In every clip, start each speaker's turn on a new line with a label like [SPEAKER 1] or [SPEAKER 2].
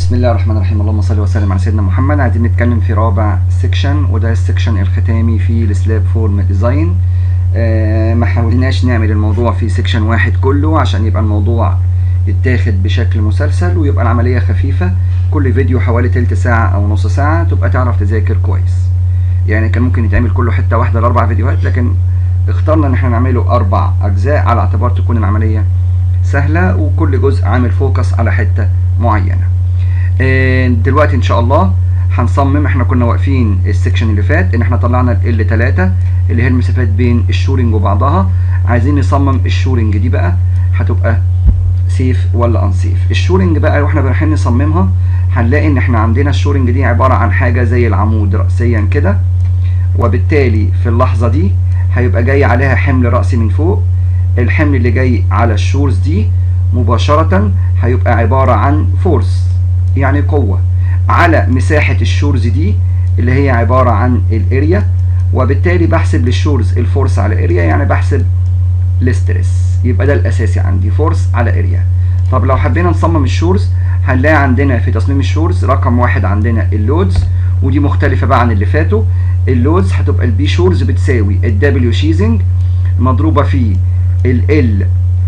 [SPEAKER 1] بسم الله الرحمن الرحيم اللهم صل وسلم على سيدنا محمد عايزين نتكلم في رابع سيكشن وده السيكشن الختامي في السلاب فورم ديزاين آه ما حاولناش نعمل الموضوع في سيكشن واحد كله عشان يبقى الموضوع يتاخد بشكل مسلسل ويبقى العملية خفيفة كل فيديو حوالي تلت ساعة أو نص ساعة تبقى تعرف تذاكر كويس يعني كان ممكن يتعمل كله حتة واحدة لأربع فيديوهات لكن اخترنا إن احنا نعمله أربع أجزاء على اعتبار تكون العملية سهلة وكل جزء عامل فوكس على حتة معينة دلوقتي ان شاء الله هنصمم احنا كنا واقفين السكشن اللي فات ان احنا طلعنا ال 3 اللي هي المسافات بين الشورنج وبعضها عايزين نصمم الشورنج دي بقى هتبقى سيف ولا انسيف الشورنج بقى واحنا رايحين نصممها هنلاقي ان احنا عندنا الشورنج دي عباره عن حاجه زي العمود راسيا كده وبالتالي في اللحظه دي هيبقى جاي عليها حمل راسي من فوق الحمل اللي جاي على الشورز دي مباشره هيبقى عباره عن فورس يعني قوة على مساحة الشورز دي اللي هي عبارة عن الاريا وبالتالي بحسب للشورز الفورس على اريا يعني بحسب الاسترس يبقى ده الاساسي عندي فورس على اريا طب لو حبينا نصمم الشورز هنلاقي عندنا في تصميم الشورز رقم واحد عندنا اللودز ودي مختلفة بقى عن اللي فاتوا اللودز هتبقى البي شورز بتساوي الدبليو شيزنج مضروبة في ال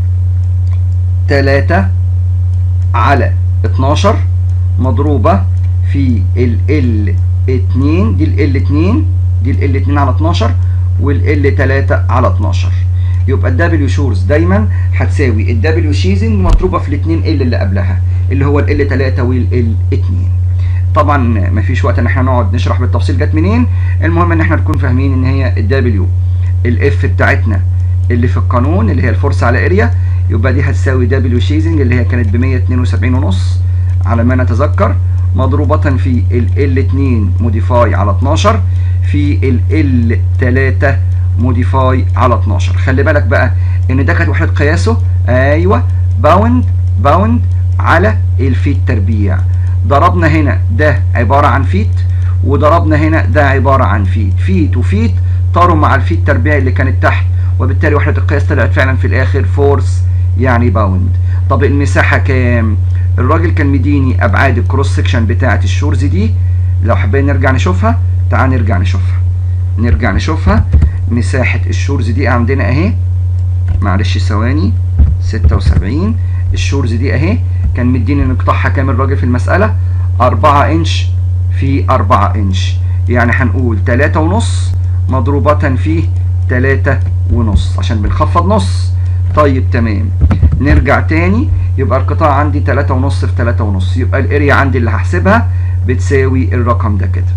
[SPEAKER 1] 3 على 12 مضروبة في ال L2 دي ال L2 دي ال L2 على 12 وال L3 على 12 يبقى ال W شورز دايما هتساوي ال W شيزنج مضروبة في الاثنين L اللي قبلها اللي هو ال L3 وال L2 طبعا مفيش وقت ان احنا نقعد نشرح بالتفصيل جت منين المهم ان احنا نكون فاهمين ان هي ال W الاف بتاعتنا اللي في القانون اللي هي الفورس على اريا يبقى دي هتساوي W شيزنج اللي هي كانت ب 172 ونص على ما نتذكر مضروبة في ال L2 موديفاي على 12 في ال L3 موديفاي على 12 خلي بالك بقى ان ده كانت وحدة قياسه ايوه باوند باوند على الفيت تربيع ضربنا هنا ده عبارة عن فيت وضربنا هنا ده عبارة عن فيت فيت وفيت طاروا مع الفيت تربيع اللي كانت تحت وبالتالي وحدة القياس طلعت فعلا في الاخر فورس يعني باوند طب المساحة كام الراجل كان مديني ابعاد الكروس سكشن بتاعه الشورز دي لو حابين نرجع نشوفها تعال نرجع نشوفها نرجع نشوفها مساحه الشورز دي عندنا اهي معلش ثواني 76 الشورز دي اهي كان مديني نقطعها كام الراجل في المساله 4 انش في 4 انش يعني هنقول 3 ونص مضروبه في 3 ونص عشان بنخفض نص طيب تمام نرجع تاني يبقى القطاع عندي تلاتة ونص في تلاتة ونص يبقى الاريا عندي اللي هحسبها بتساوي الرقم ده كده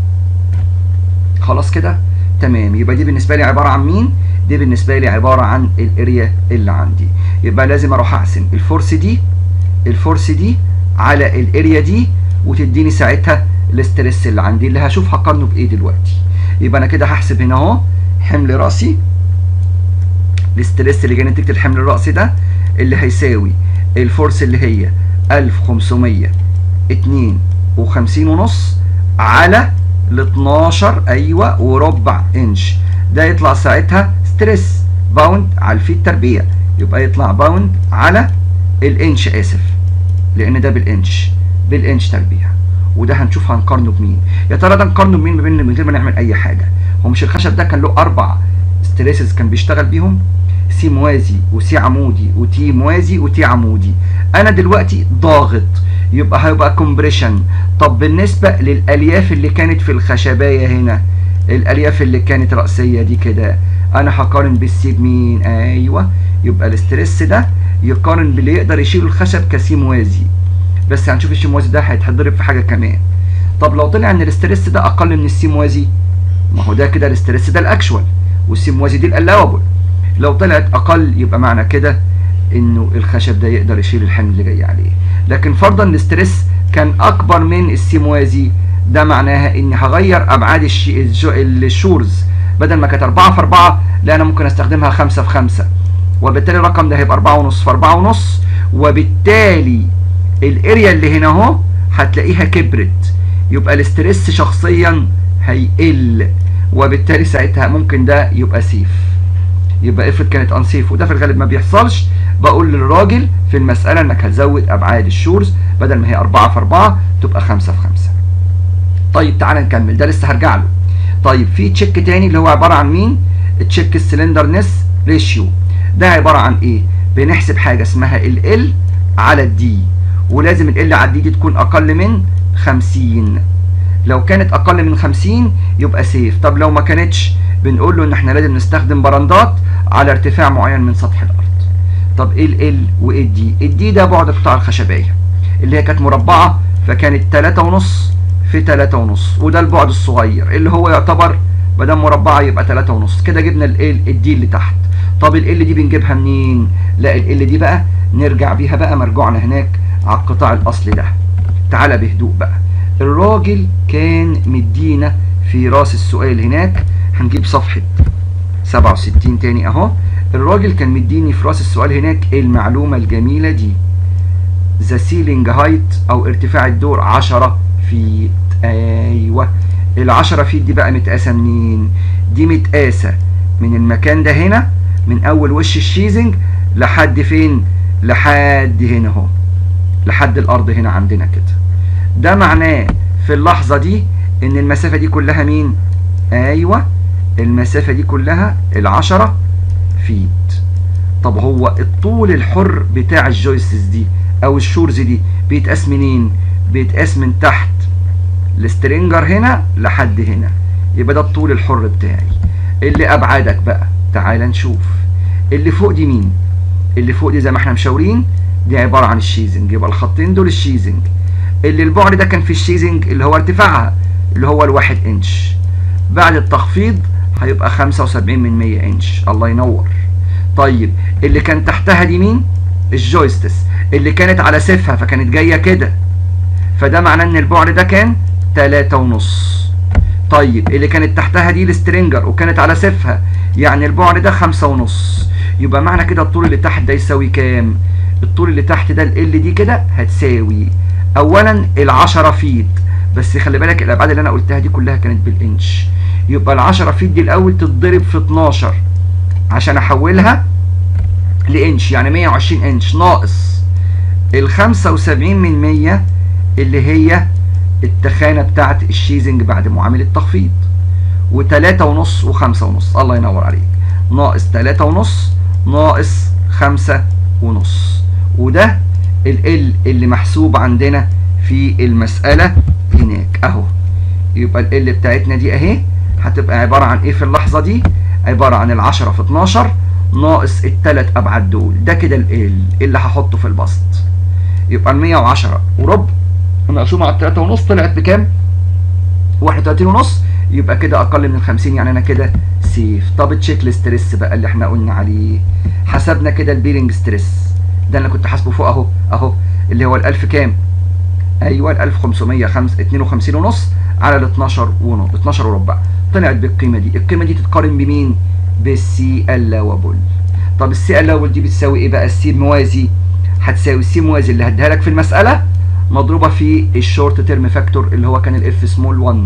[SPEAKER 1] خلاص كده تمام يبقى دي بالنسبة لي عبارة عن مين دي بالنسبة لي عبارة عن الاريا اللي عندي يبقى لازم اروح احسن الفورس دي الفورس دي على الاريا دي وتديني ساعتها الاسترس اللي عندي اللي هشوف هقارنه بايه دلوقتي يبقى انا كده هحسب هنا اهو حمل راسي الاسترس اللي جاي نتيجة الحمل الراسي ده اللي هيساوي الفورس اللي هي 1552 ونص على ال 12 ايوه وربع انش ده يطلع ساعتها ستريس باوند على الفيت تربيع يبقى يطلع باوند على الانش اسف لان ده بالانش بالانش تربيع وده هنشوف هنقارنه بمين يا ترى ده نقارنه بمين من غير ما نعمل اي حاجه هو مش الخشب ده كان له اربع ستريسز كان بيشتغل بيهم سي موازي وسي عمودي وتي موازي وتي عمودي انا دلوقتي ضاغط يبقى هيبقى كومبريشن طب بالنسبه للالياف اللي كانت في الخشبايه هنا الالياف اللي كانت راسيه دي كده انا هقارن بالسي بمين ايوه يبقى الاسترس ده يقارن باللي يقدر يشيل الخشب كسي موازي بس هنشوف السي موازي ده هيتضرب في حاجه كمان طب لو طلع ان الاسترس ده اقل من السي موازي ما هو ده كده الاسترس ده الاكشوال والسي موازي دي الالاوبل لو طلعت اقل يبقى معنى كده انه الخشب ده يقدر يشيل الحمل اللي جاي عليه لكن فرضا الاسترس كان اكبر من السي موازي ده معناها اني هغير ابعاد الشورز بدل ما كانت 4 في 4 لا انا ممكن استخدمها 5 في 5 وبالتالي الرقم ده هيبقى 4 ونص في 4 ونص وبالتالي الاريا اللي هنا اهو هتلاقيها كبرت يبقى الاسترس شخصيا هيقل وبالتالي ساعتها ممكن ده يبقى سيف يبقى افرض كانت انسيف وده في الغالب ما بيحصلش بقول للراجل في المساله انك هتزود ابعاد الشورز بدل ما هي 4 في 4 تبقى 5 في 5 طيب تعالى نكمل ده لسه هرجع له طيب في تشيك تاني اللي هو عباره عن مين تشيك السلندرنس ريشيو ده عباره عن ايه بنحسب حاجه اسمها ال ال على الدي ولازم ال ال على الدي دي تكون اقل من 50 لو كانت اقل من 50 يبقى سيف طب لو ما كانتش بنقول له ان احنا لازم نستخدم برندات على ارتفاع معين من سطح الارض طب ايه ال ال وايه الدي الدي ده بعد قطاع الخشبيه اللي هي كانت مربعه فكانت 3 ونص في 3 ونص وده البعد الصغير اللي هو يعتبر ما دام مربعه يبقى 3 ونص كده جبنا ال الدي اللي تحت طب ال ال دي بنجيبها منين لا ال ال دي بقى نرجع بيها بقى مرجوعنا هناك على القطاع الاصلي ده تعالى بهدوء بقى الراجل كان مدينا في راس السؤال هناك هنجيب صفحة 67 تاني اهو الراجل كان مديني في راس السؤال هناك المعلومة الجميلة دي ذا سيلينج هايت او ارتفاع الدور 10 فيت ايوه ال 10 فيت دي بقى متقاسة منين دي متقاسة من المكان ده هنا من اول وش الشيزنج لحد فين لحد هنا اهو لحد الارض هنا عندنا كده ده معناه في اللحظة دي ان المسافة دي كلها مين ايوه المسافة دي كلها العشرة فيت طب هو الطول الحر بتاع الجويسز دي او الشورز دي بيتقاس منين بيتقاس من تحت السترينجر هنا لحد هنا يبقى ده الطول الحر بتاعي اللي ابعادك بقى تعال نشوف اللي فوق دي مين اللي فوق دي زي ما احنا مشاورين دي عبارة عن الشيزنج يبقى الخطين دول الشيزنج اللي البعد ده كان في الشيزنج اللي هو ارتفاعها اللي هو الواحد انش بعد التخفيض هيبقى 75 من 100 انش الله ينور طيب اللي كان تحتها دي مين الجويستس اللي كانت على سيفها فكانت جايه كده فده معناه ان البعد ده كان 3 ونص طيب اللي كانت تحتها دي السترينجر وكانت على سيفها يعني البعد ده 5 ونص يبقى معنى كده الطول اللي تحت ده يساوي كام الطول اللي تحت ده ال دي كده هتساوي اولا ال10 فيت بس خلي بالك الابعاد اللي انا قلتها دي كلها كانت بالانش يبقى ال10 فيت دي الاول تتضرب في 12 عشان احولها لانش يعني 120 انش ناقص ال 75 من 100 اللي هي التخانه بتاعت الشيزنج بعد معامل التخفيض و3 ونص و5 ونص الله ينور عليك ناقص 3 ونص ناقص 5 ونص وده ال اللي محسوب عندنا في المسألة هناك اهو يبقى ال بتاعتنا دي اهي هتبقى عبارة عن ايه في اللحظة دي عبارة عن العشرة في 12 ناقص التلات ابعاد دول ده كده ال اللي هحطه في البسط يبقى ال 110 وربع مقسومة على 3 ونص طلعت بكام 31 ونص يبقى كده اقل من ال 50 يعني انا كده سيف طب التشيك الستريس بقى اللي احنا قلنا عليه حسبنا كده البيرنج ستريس ده انا كنت حاسبه فوق اهو اهو اللي هو ال 1000 كام ايوه ال 1552 ونص على ال 12 ونص 12 وربع طلعت بالقيمه دي القيمه دي تتقارن بمين بالسي الاوبل طب السي الاوبل دي بتساوي ايه بقى السي موازي هتساوي السي موازي اللي هديها لك في المساله مضروبه في الشورت تيرم فاكتور اللي هو كان الاف سمول 1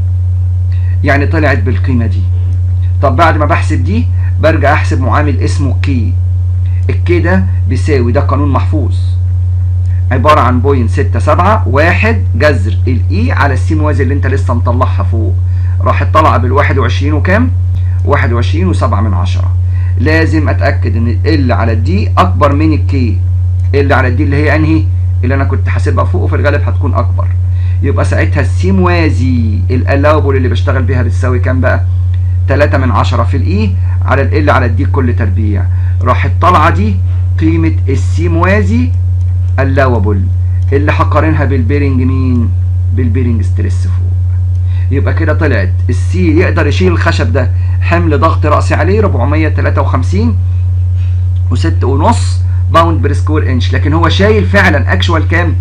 [SPEAKER 1] يعني طلعت بالقيمه دي طب بعد ما بحسب دي برجع احسب معامل اسمه كي الكي ده بيساوي ده قانون محفوظ عبارة عن بوينت ستة سبعة واحد جذر الاي على السي موازي اللي انت لسه مطلعها فوق راحت طالعة بالواحد وعشرين وكام؟ واحد وعشرين وسبعة من عشرة لازم اتأكد ان ال على الدي اكبر من الكي ال على الدي اللي هي انهي؟ اللي انا كنت حاسبها فوق وفي الغالب هتكون اكبر يبقى ساعتها السي موازي الالاوبل اللي بشتغل بيها بتساوي كام بقى؟ 3 من 10 في الاي على ال على الدي كل تربيع راحت طالعه دي قيمه السي موازي اللاوبل اللي هقارنها بالبيرنج مين بالبيرنج ستريس فوق يبقى كده طلعت السي يقدر يشيل الخشب ده حمل ضغط راسي عليه 453 و6 ونص باوند بير سكوير انش لكن هو شايل فعلا اكشوال كام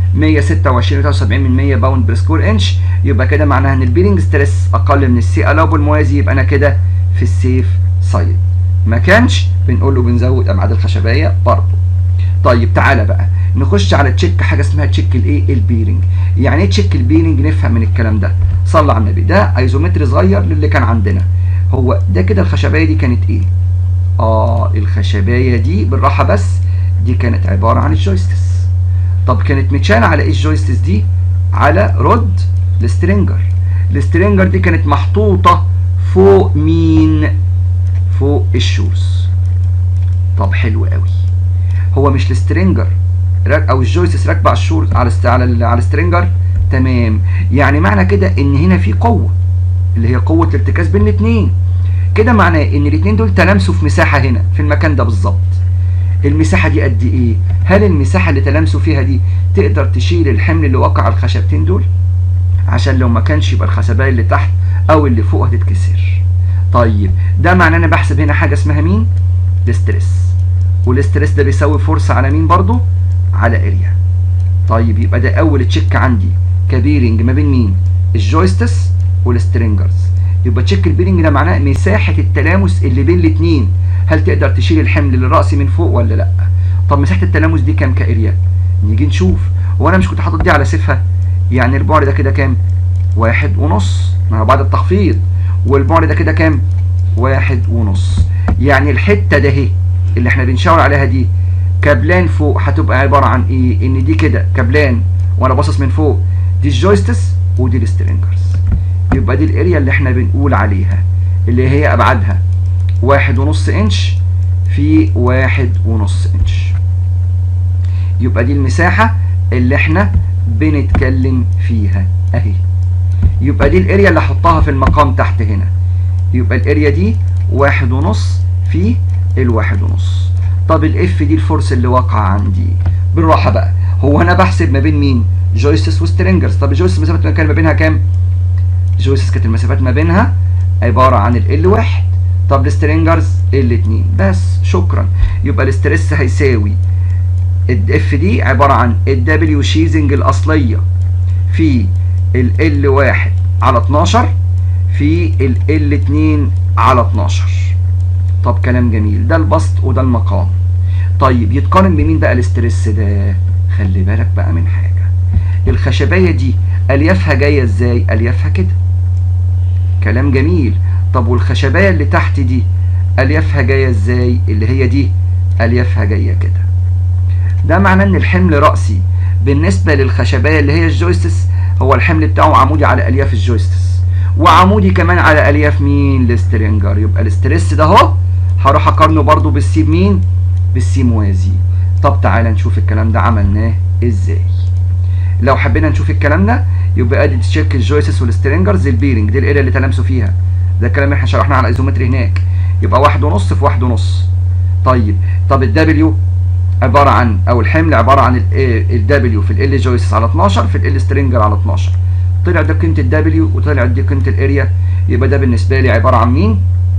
[SPEAKER 1] 126 من 100 باوند بير سكوير انش يبقى كده معناها ان البيرنج ستريس اقل من السي الاوبل موازي يبقى انا كده في السيف سايد ما كانش بنقول له بنزود ابعاد الخشبيه برضه طيب تعالى بقى نخش على تشيك حاجه اسمها تشيك الايه البيرنج يعني ايه تشيك البيرنج نفهم من الكلام ده صلى على النبي ده ايزومتر صغير للي كان عندنا هو ده كده الخشبيه دي كانت ايه اه الخشبايه دي بالراحه بس دي كانت عباره عن الجويستس طب كانت متشالة على ايه الجويستس دي على رود السترينجر السترينجر دي كانت محطوطه فوق مين فوق الشوز طب حلو قوي هو مش السترينجر او الجويستس راكبه على الشورز على الست... على ال... على السترينجر تمام يعني معنى كده ان هنا في قوه اللي هي قوه الارتكاز بين الاثنين كده معناه ان الاثنين دول تلامسوا في مساحه هنا في المكان ده بالظبط المساحه دي قد ايه هل المساحه اللي تلامسوا فيها دي تقدر تشيل الحمل اللي وقع على الخشبتين دول عشان لو ما كانش يبقى الخشبايه اللي تحت او اللي فوق هتتكسر طيب ده معناه انا بحسب هنا حاجه اسمها مين الاسترس والاسترس ده بيساوي فورس على مين برضو على اريا طيب يبقى ده اول تشيك عندي كبيرنج ما بين مين الجويستس والسترينجرز يبقى تشيك البيرنج ده معناه مساحه التلامس اللي بين الاثنين هل تقدر تشيل الحمل للراس من فوق ولا لا طب مساحه التلامس دي كام كاريا نيجي نشوف هو انا مش كنت حاطط دي على سيفها يعني البعد ده كده كام واحد ونص ما هو بعد التخفيض والبعد ده كده كام واحد ونص يعني الحته ده اهي اللي احنا بنشاور عليها دي كابلان فوق هتبقى عباره عن ايه ان دي كده كابلان وانا باصص من فوق دي الجويستس ودي السترينجرز يبقى دي الاريا اللي احنا بنقول عليها اللي هي ابعادها واحد ونص انش في واحد ونص انش يبقى دي المساحة اللي احنا بنتكلم فيها اهي يبقى دي الاريا اللي احطها في المقام تحت هنا يبقى الاريا دي واحد ونص في الواحد ونص طب الاف دي الفورس اللي واقعة عندي بالراحة بقى هو انا بحسب ما بين مين جويستس وسترينجرز طب الجويستس مسافة كان ما بينها كام جويستس كانت المسافات ما بينها عبارة عن ال واحد طب السترينجرز الاتنين بس شكرا يبقى الاسترس هيساوي الاف دي عبارة عن الدبليو شيزنج الأصلية في ال واحد على 12 في ال اتنين على 12 طب كلام جميل ده البسط وده المقام طيب يتقارن بمين بقى الاسترس ده خلي بالك بقى من حاجة الخشباية دي أليافها جاية ازاي أليافها كده كلام جميل طب والخشبايه اللي تحت دي اليافها جايه ازاي اللي هي دي اليافها جايه كده ده معناه ان الحمل راسي بالنسبه للخشبايه اللي هي الجويستس هو الحمل بتاعه عمودي على الياف الجويستس وعمودي كمان على الياف مين السترينجر يبقى الاسترس ده اهو هروح اقارنه برضو بالسي مين بالسي موازي طب تعالى نشوف الكلام ده عملناه ازاي لو حبينا نشوف الكلام ده يبقى ادي تشيك الجويسس والسترينجرز البيرنج دي الاريا اللي تلامسوا فيها ده الكلام اللي احنا شرحناه على الايزومتري هناك يبقى واحد ونص في واحد ونص طيب طب الدبليو عباره عن او الحمل عباره عن الدبليو في ال جويسس على 12 في ال سترينجر على 12 طلع ده قيمه الدبليو وطلعت دي قيمه الاريا يبقى ده بالنسبه لي عباره عن مين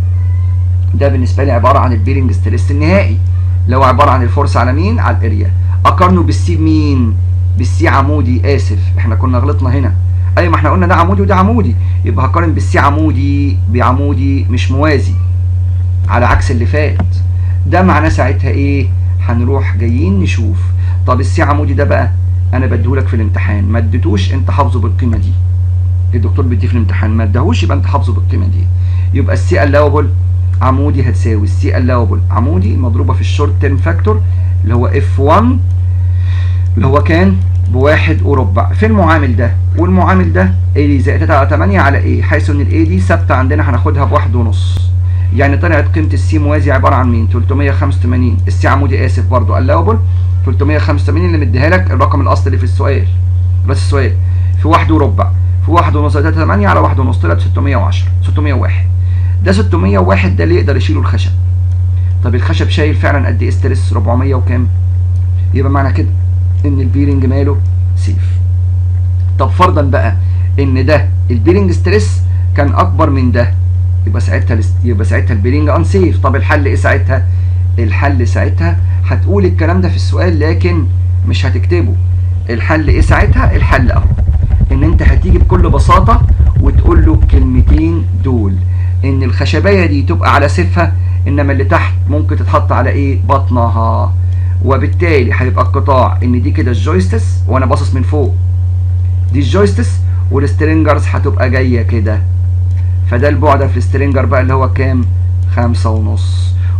[SPEAKER 1] ده بالنسبه لي عباره عن البيرنج ستريس النهائي اللي هو عباره عن الفورس على مين على الاريا اقارنه بالسي مين بالسي عمودي اسف احنا كنا غلطنا هنا ايوه ما احنا قلنا ده عمودي وده عمودي يبقى هقارن بالسي عمودي بعمودي مش موازي على عكس اللي فات ده معناه ساعتها ايه هنروح جايين نشوف طب السي عمودي ده بقى انا بديهولك في الامتحان ما اديتوش انت حافظه بالقيمه دي الدكتور بيديه في الامتحان ما اداهوش يبقى انت حافظه بالقيمه دي يبقى السي الاوبل عمودي هتساوي السي الاوبل عمودي مضروبه في الشورت تيرم فاكتور اللي هو اف 1 اللي هو كان بواحد وربع في المعامل ده والمعامل ده اي زائد 3 على 8 على ايه حيث ان الاي دي ثابته عندنا هناخدها بواحد ونص يعني طلعت قيمه السي موازي عباره عن مين 385 السي عمودي اسف برضو الاوبل 385 اللي مديها لك الرقم الاصلي اللي في السؤال بس السؤال في واحد وربع في واحد ونص 3 8 على واحد ونص طلعت 610 601 ده 601 ده اللي يقدر يشيله الخشب طب الخشب شايل فعلا قد ايه ستريس 400 وكام يبقى معنى كده ان البيرنج ماله سيف طب فرضا بقى ان ده البيرنج ستريس كان اكبر من ده يبقى ساعتها يبقى ساعتها البيرنج ان سيف طب الحل ايه ساعتها الحل ساعتها هتقول الكلام ده في السؤال لكن مش هتكتبه الحل ايه ساعتها الحل اهو ان انت هتيجي بكل بساطه وتقول له الكلمتين دول ان الخشبايه دي تبقى على سيفها انما اللي تحت ممكن تتحط على ايه بطنها وبالتالي هيبقى القطاع ان دي كده الجويستس وانا باصص من فوق دي الجويستس والسترينجرز هتبقى جايه كده فده البعد في السترينجر بقى اللي هو كام خمسة ونص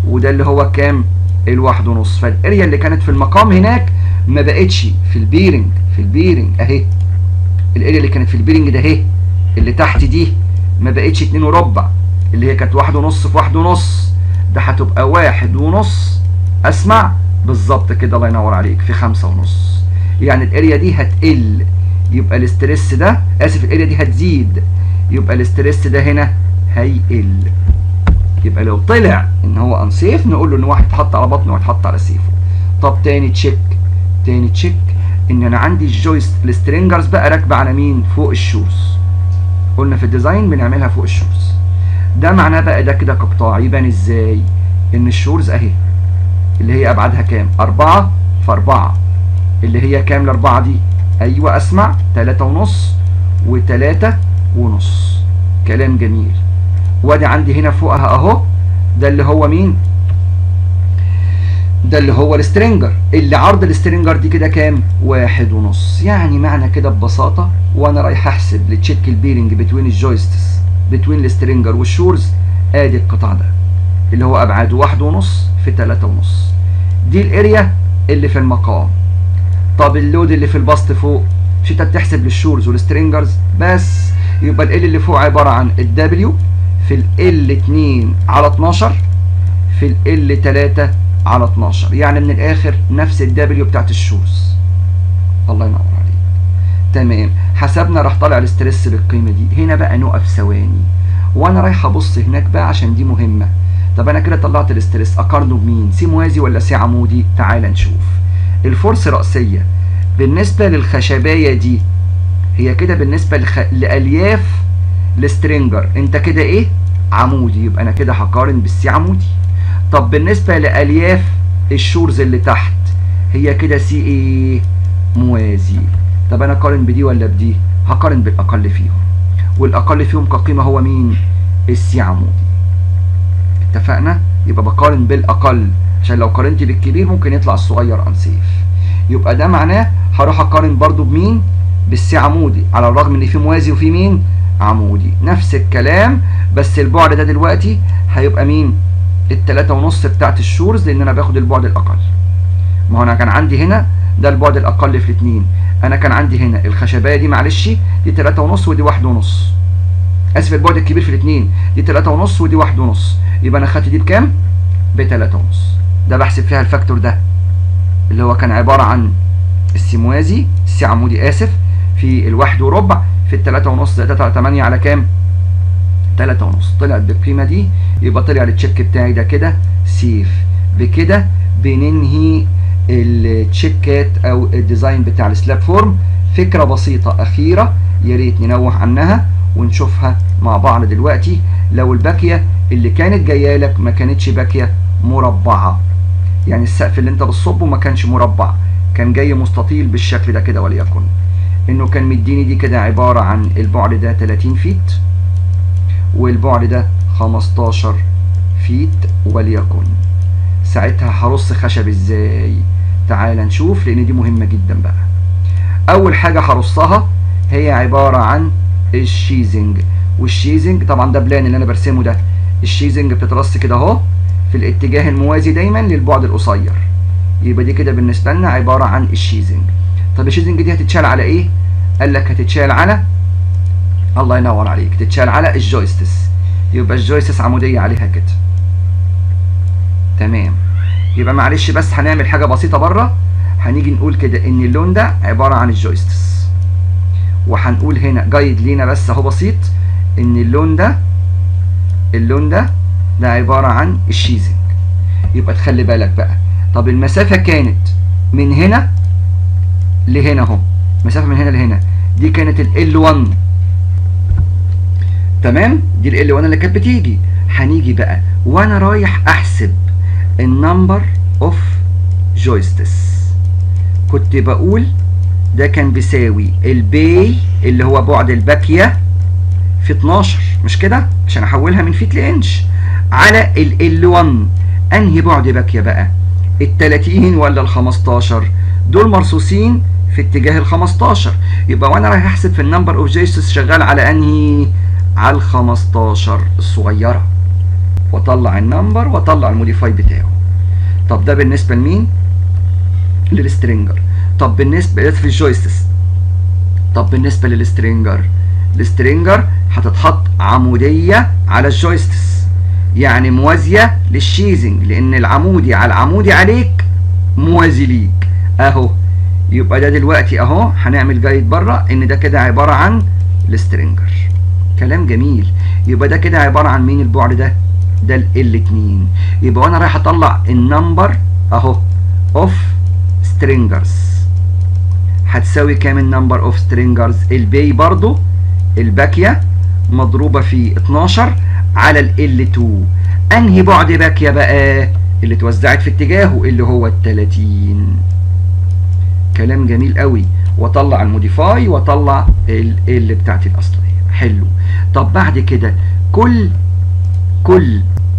[SPEAKER 1] وده اللي هو كام الواحد ونص فالاريا اللي كانت في المقام هناك ما بقتش في البيرنج في البيرنج اهي الاريا اللي كانت في البيرنج ده اهي اللي تحت دي ما بقتش اتنين وربع اللي هي كانت واحد ونص في واحد ونص ده هتبقى واحد ونص اسمع بالظبط كده الله ينور عليك في خمسة ونص يعني الاريا دي هتقل يبقى الاسترس ده اسف الاريا دي هتزيد يبقى الاسترس ده هنا هيقل يبقى لو طلع ان هو انسيف نقول له ان واحد اتحط على بطنه واتحط على سيفه طب تاني تشيك تاني تشيك ان انا عندي الجويست السترينجرز بقى راكبه على مين فوق الشوز قلنا في الديزاين بنعملها فوق الشوز ده معناه بقى ده كده كقطاع يبان ازاي ان الشورز اهي اللي هي ابعادها كام أربعة في أربعة اللي هي كام الأربعة دي أيوة أسمع تلاتة ونص وتلاتة ونص كلام جميل وادي عندي هنا فوقها أهو ده اللي هو مين ده اللي هو السترينجر اللي عرض السترينجر دي كده كام واحد ونص يعني معنى كده ببساطة وانا رايح احسب لتشيك البيرنج بتوين الجويستس بتوين السترينجر والشورز ادي القطاع ده اللي هو ابعاده واحد ونص في تلاتة ونص دي الاريا اللي في المقام طب اللود اللي في البسط فوق مش انت بتحسب للشورز والسترينجرز بس يبقى ال اللي فوق عباره عن الدبليو في ال 2 على 12 في ال 3 على 12 يعني من الاخر نفس الدبليو بتاعت الشورز الله ينور عليك تمام حسبنا راح طالع الاسترس بالقيمه دي هنا بقى نقف ثواني وانا رايح ابص هناك بقى عشان دي مهمه طب انا كده طلعت الاسترس اقارنه بمين سي موازي ولا سي عمودي تعال نشوف الفورس رأسية بالنسبة للخشباية دي هي كده بالنسبة لخ... لألياف السترينجر انت كده ايه عمودي يبقى انا كده هقارن بالسي عمودي طب بالنسبة لألياف الشورز اللي تحت هي كده سي ايه موازي طب انا اقارن بدي ولا بدي هقارن بالاقل فيهم والاقل فيهم كقيمة هو مين السي عمودي اتفقنا يبقى بقارن بالاقل عشان لو قارنت بالكبير ممكن يطلع الصغير انسيف يبقى ده معناه هروح اقارن برضو بمين بالسي عمودي على الرغم ان في موازي وفي مين عمودي نفس الكلام بس البعد ده دلوقتي هيبقى مين التلاتة ونص بتاعت الشورز لان انا باخد البعد الاقل ما هو انا كان عندي هنا ده البعد الاقل في الاتنين انا كان عندي هنا الخشبايه دي معلش دي تلاتة ونص ودي واحد ونص اسف البعد الكبير في الاتنين دي تلاتة ونص ودي واحد ونص يبقى انا خدت دي بكام بتلاتة ونص ده بحسب فيها الفاكتور ده اللي هو كان عبارة عن السي موازي السي عمودي آسف في الواحد وربع في التلاتة ونص زائد تلاتة على تمانية على كام؟ تلاتة ونص طلعت بالقيمة دي يبقى طلع التشيك بتاعي ده كده سيف بكده بننهي التشيكات أو الديزاين بتاع السلاب فورم فكرة بسيطة أخيرة يا ريت ننوه عنها ونشوفها مع بعض دلوقتي لو الباكية اللي كانت جاية لك ما كانتش باكية مربعة يعني السقف اللي انت بتصبه ما كانش مربع كان جاي مستطيل بالشكل ده كده وليكن انه كان مديني دي كده عبارة عن البعد ده 30 فيت والبعد ده 15 فيت وليكن ساعتها هرص خشب ازاي تعال نشوف لان دي مهمة جدا بقى اول حاجة هرصها هي عبارة عن الشيزنج والشيزنج طبعا ده بلان اللي انا برسمه ده الشيزنج بتترص كده اهو في الاتجاه الموازي دايما للبعد القصير يبقى دي كده بالنسبه لنا عباره عن الشيزنج طب الشيزنج دي هتتشال على ايه قال لك هتتشال على الله ينور عليك تتشال على الجويستس يبقى الجويستس عموديه عليها كده تمام يبقى معلش بس هنعمل حاجه بسيطه بره هنيجي نقول كده ان اللون ده عباره عن الجويستس وهنقول هنا جايد لينا بس اهو بسيط ان اللون ده اللون ده ده عبارة عن الشيزنج يبقى تخلي بالك بقى طب المسافة كانت من هنا لهنا اهو مسافة من هنا لهنا دي كانت ال L1 تمام دي ال L1 اللي كانت بتيجي هنيجي بقى وانا رايح احسب النمبر اوف جويستس كنت بقول ده كان بيساوي البي اللي هو بعد الباكية في 12 مش كده عشان احولها من فيت لانش على ال L1 انهي بعد باكيه بقى ال 30 ولا ال 15 دول مرصوصين في اتجاه ال 15 يبقى وانا رايح احسب في النمبر اوف جيسس شغال على انهي على ال 15 الصغيره واطلع النمبر واطلع الموديفاي بتاعه طب ده بالنسبه لمين للسترينجر طب بالنسبه ده في الجويستس طب بالنسبه للسترينجر السترينجر هتتحط عموديه على الجويستس يعني موازيه للشيزنج لان العمودي على العمودي عليك موازي ليك اهو يبقى ده دلوقتي اهو هنعمل جايد بره ان ده كده عباره عن السترينجر كلام جميل يبقى ده كده عباره عن مين البعد ده ده ال 2 يبقى وانا رايح اطلع النمبر اهو اوف سترينجرز هتساوي كام النمبر اوف سترينجرز البي برضو الباكيه مضروبه في 12 على ال 2 انهي بعد باكيه بقى اللي اتوزعت في اتجاهه اللي هو ال 30 كلام جميل قوي واطلع الموديفاي واطلع ال ال بتاعتي الاصليه حلو طب بعد كده كل كل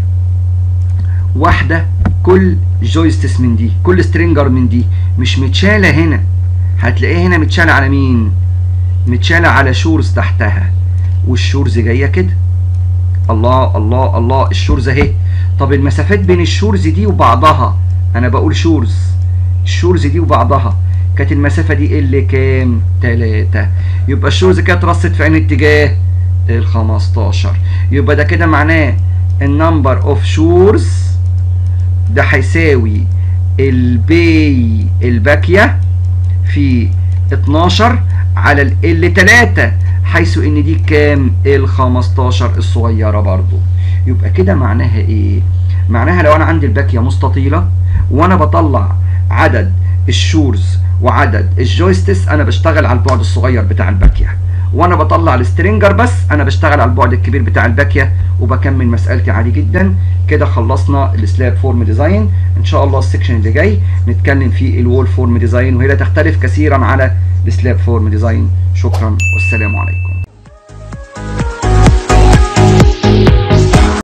[SPEAKER 1] واحده كل جويستس من دي كل سترينجر من دي مش متشاله هنا هتلاقيه هنا متشاله على مين متشاله على شورز تحتها والشورز جايه كده الله الله الله الشورز اهي طب المسافات بين الشورز دي وبعضها انا بقول شورز الشورز دي وبعضها كانت المسافه دي اللي كام 3 يبقى الشورز كانت رصت في انهي اتجاه ال 15 يبقى ده كده معناه النمبر اوف شورز ده هيساوي البي الباكيه في 12 على ال 3 حيث ان دي كام ال 15 الصغيره برضو يبقى كده معناها ايه معناها لو انا عندي الباكيه مستطيله وانا بطلع عدد الشورز وعدد الجويستس انا بشتغل على البعد الصغير بتاع الباكيه وانا بطلع السترينجر بس انا بشتغل على البعد الكبير بتاع الباكيه وبكمل مسالتي عادي جدا كده خلصنا السلاب فورم ديزاين ان شاء الله السكشن اللي جاي نتكلم في الوول فورم ديزاين وهي لا تختلف كثيرا على السلاب فورم ديزاين شكرا والسلام عليكم